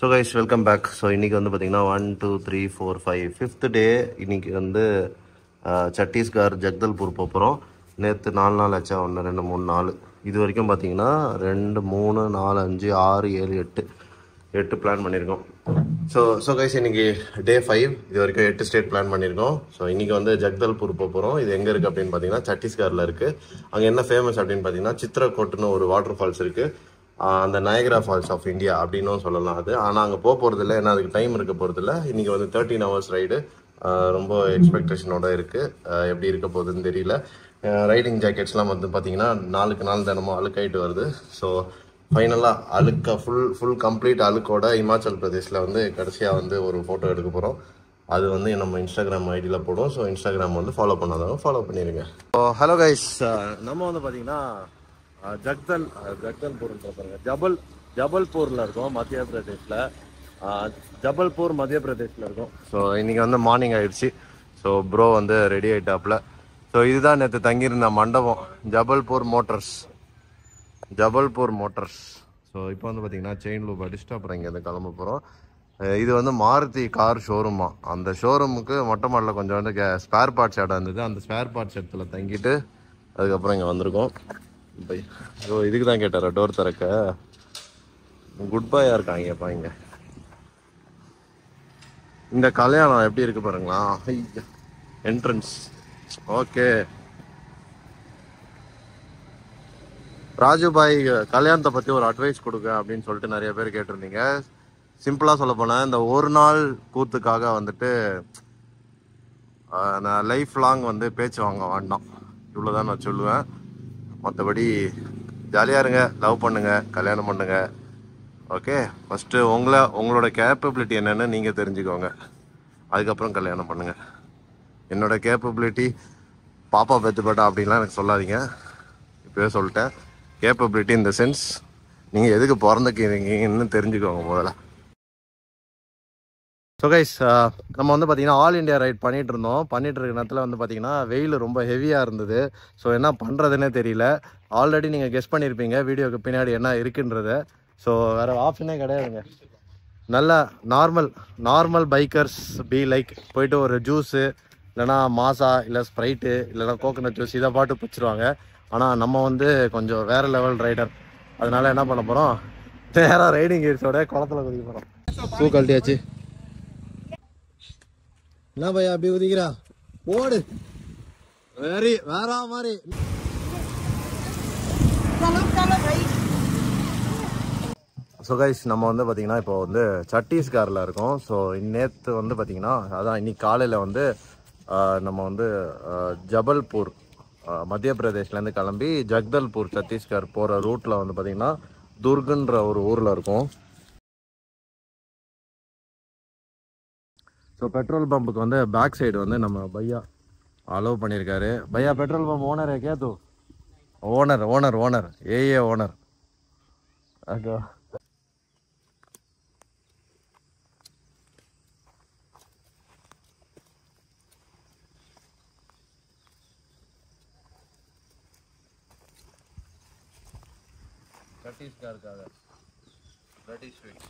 So guys welcome back so இன்றைக்கி வந்து பார்த்தீங்கன்னா one two three four five fifth day இன்னைக்கு வந்து அஹ், சத்தீஸ்கர் ஜக்தல்பூர் போகிறோம் நேற்று நாலு நாள் ஆச்சா ஒன்று ரெண்டு மூணு நாலு இது வரைக்கும் பார்த்தீங்கன்னா ரெண்டு மூணு நாலு அஞ்சு ஆறு ஏழு எட்டு எட்டு பிளான் பண்ணியிருக்கோம் ஸோ ஸோ கைஸ் இன்னைக்கு டே ஃபைவ் இது வரைக்கும் எட்டு ஸ்டேட் பிளான் பண்ணியிருக்கோம் ஸோ இன்னைக்கு வந்து ஜக்தல்பூர் போக போகிறோம் இது எங்கே இருக்குது அப்படின்னு பார்த்தீங்கன்னா சத்தீஸ்கரில் இருக்குது அங்கே என்ன ஃபேமஸ் அப்படின்னு பார்த்தீங்கன்னா சித்ரகோட்டுன்னு ஒரு வாட்டர் ஃபால்ஸ் இருக்குது ஆஹ் அந்த நயகரா ஃபால்ஸ் ஆஃப் இந்தியா அப்படின்னும் சொல்லலாம் அது ஆனால் அங்கே போக போகிறதில்ல ஏன்னா அதுக்கு டைம் இருக்க போகிறதில்ல இன்னைக்கு வந்து தேர்ட்டீன் ஹவர்ஸ் ரைடு ரொம்ப எக்ஸ்பெக்டேஷனோட இருக்குது எப்படி இருக்க போகுதுன்னு தெரியல ரைடிங் ஜாக்கெட்ஸ்லாம் வந்து பார்த்தீங்கன்னா நாளுக்கு நாள் தினமும் அழுக்காயிட்டு வருது ஸோ ஃபைனலாக அழுக்க ஃபுல் ஃபுல் கம்ப்ளீட் அழுக்கோட இமாச்சல் பிரதேஷில் வந்து கடைசியாக வந்து ஒரு ஃபோட்டோ எடுக்க போகிறோம் அது வந்து நம்ம இன்ஸ்டாகிராம் ஐடியில் போடும் ஸோ இன்ஸ்டாகிராம் வந்து ஃபாலோ பண்ணாதவங்க ஃபாலோ பண்ணிடுங்க ஹலோ கைஸ் நம்ம வந்து பார்த்தீங்கன்னா அஹ் ஜக்தல் அஹ் ஜக்தல்பூர்ன்ற பாருங்க ஜபல் ஜபல்பூர்ல இருக்கோம் மத்திய பிரதேஷ்ல அஹ் ஜபல்பூர் மத்திய பிரதேஷ்ல இருக்கோம் ஸோ இன்னைக்கு வந்து மார்னிங் ஆயிடுச்சு ஸோ ப்ரோ வந்து ரெடி ஆயிட்டாப்ல ஸோ இதுதான் நேற்று தங்கியிருந்த மண்டபம் Jabalpur motors Jabalpur motors so இப்போ வந்து பார்த்தீங்கன்னா செயின் லூப் அடிச்சுட்டு அப்புறம் இங்கேருந்து கிளம்ப போகிறோம் இது வந்து மாருதி கார் ஷோரூமா அந்த ஷோரூமுக்கு மொட்டை மாடலில் கொஞ்சம் வந்து ஸ்பேர் பார்ட்ஸ் இடம் இருந்தது அந்த ஸ்பேர் பார்ட்ஸ் இடத்துல தங்கிட்டு அதுக்கப்புறம் இங்கே வந்திருக்கோம் பை ஓ இதுக்கு தான் கேட்டாரா டோர் திறக்க குட் பாயா இருக்காங்கப்பா இங்க இந்த கல்யாணம் எப்படி இருக்கு பாருங்களா என்ட்ரன்ஸ் ஓகே ராஜுபாய் கல்யாணத்தை பத்தி ஒரு அட்வைஸ் கொடுங்க அப்படின்னு சொல்லிட்டு நிறைய பேர் கேட்டிருந்தீங்க சிம்பிளா சொல்ல போனா இந்த ஒரு நாள் கூத்துக்காக வந்துட்டு ஆஹ், நான் லைஃப் லாங் வந்து பேச்சு வாங்க வேண்டாம் இவ்வளவுதான் நான் சொல்லுவேன் மற்றபடி ஜாலியாக இருங்க லவ் பண்ணுங்க கல்யாணம் பண்ணுங்க ஓகே ஃபஸ்ட்டு உங்களை உங்களோட கேப்பபிலிட்டி என்னன்னு நீங்கள் தெரிஞ்சுக்கோங்க அதுக்கப்புறம் கல்யாணம் பண்ணுங்க என்னோட கேப்பபிலிட்டி பாப்பா பெத்துப்பட்டா அப்படின்லாம் எனக்கு சொல்லாதீங்க இப்போவே சொல்லிட்டேன் கேப்பபிலிட்டி இந்த சென்ஸ் நீங்கள் எதுக்கு பிறந்துக்கிறீங்கன்னு தெரிஞ்சுக்கோங்க முதல்ல ஸோ கைஸ் நம்ம வந்து பார்த்தீங்கன்னா ஆல் இந்தியா ரைட் பண்ணிட்டு இருந்தோம் பண்ணிட்டு இருக்க நேரத்தில் வந்து பார்த்தீங்கன்னா வெயில் ரொம்ப ஹெவியாக இருந்தது ஸோ என்ன பண்ணுறதுன்னே தெரியல ஆல்ரெடி நீங்கள் கெஸ் பண்ணியிருப்பீங்க வீடியோக்கு பின்னாடி என்ன இருக்குன்றத ஸோ வேறு ஆப்ஷனே கிடையாதுங்க நல்ல normal normal bikers be like போயிட்டு ஒரு ஜூஸு இல்லைனா மாசா இல்லை ஸ்ப்ரைட்டு இல்லைனா கோகனட் ஜூஸ் இதை பாட்டு பிடிச்சிருவாங்க ஆனால் நம்ம வந்து கொஞ்சம் வேற லெவல் ரைடர் அதனால என்ன பண்ண போகிறோம் நேராக ரைடிங் கீர்ஸோட குளத்துல குதிக்க போகிறோம் பூ கழட்டியாச்சு என்ன பையா அப்படி உதிக்கிறா ஓடு வெரி வேற மாதிரி ஸோ கைஸ் நம்ம வந்து பார்த்தீங்கன்னா இப்போ வந்து சத்தீஸ்கரில் இருக்கோம் ஸோ நேற்று வந்து பார்த்தீங்கன்னா அதான் இன்னைக்கு காலையில் வந்து ஆஹ், நம்ம வந்து ஆஹ், ஜபல்பூர் ஆஹ், மத்திய பிரதேஷ்லேருந்து கிளம்பி ஜக்தல்பூர் சத்தீஸ்கர் போகிற ரூட்டில் வந்து பார்த்தீங்கன்னா துர்குன்ற ஒரு ஊரில் இருக்கும் ஸோ பெட்ரோல் பம்புக்கு வந்து பேக் சைடு வந்து நம்ம பையா அலோவ் பண்ணியிருக்காரு பையா பெட்ரோல் பம்ப் ஓனர் கேத்து ஓனர் ஓனர் ஓனர் ஏஏ ஓனர் அக்கா சத்தீஸ்கருக்காக ரெடி ஸ்வீட்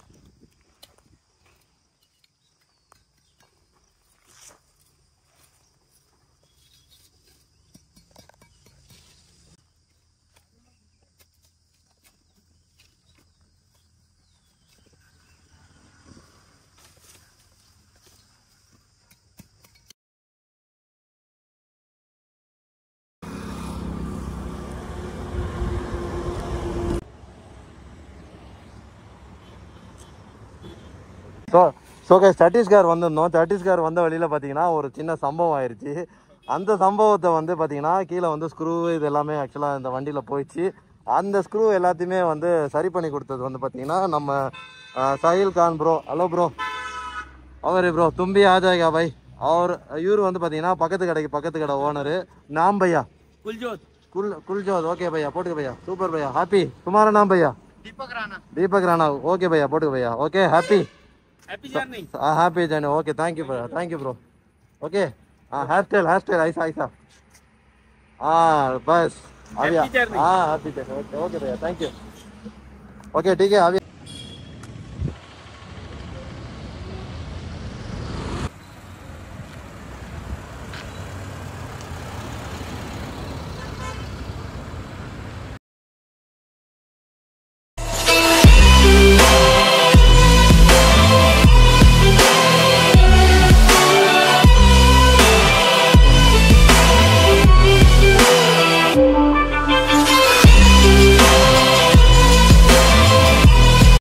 ஸோ ஸோ கே சத்தீஸ்கர் வந்திருந்தோம் சத்தீஸ்கர் வந்த வழியில் பார்த்தீங்கன்னா ஒரு சின்ன சம்பவம் ஆயிடுச்சு அந்த சம்பவத்தை வந்து பார்த்தீங்கன்னா கீழே வந்து ஸ்க்ரூ இது எல்லாமே ஆக்சுவலாக இந்த வண்டியில் போயிடுச்சு அந்த ஸ்க்ரூ எல்லாத்தையுமே வந்து சரி பண்ணி கொடுத்தது வந்து பார்த்தீங்கன்னா நம்ம அஹ், Sahil Khan bro hello bro அவர் ப்ரோ தும்பி ஆஜாகா பாய் அவர் இவர் வந்து பார்த்தீங்கன்னா பக்கத்து கடைக்கு பக்கத்து கடை ஓனரு நாம் பையா कुलजोत कुल कुलजोत ओके भैया पोटके भैया सुपर भैया हैप्पी तुम्हारा नाम भैया दीपक राणा दीपक राणा ओके भैया पोटके भैया okay happy happy journey happy journey okay thank you भैया थैंक यू ब्रो ओके हाँ हेयर स्टाइल हेयर स्टाइल ऐसा ऐसा हाँ बस अभी Happy journey. हाँ हैप्पी जर्नी ओके ओके भैया थैंक यू ओके ठीक है अभी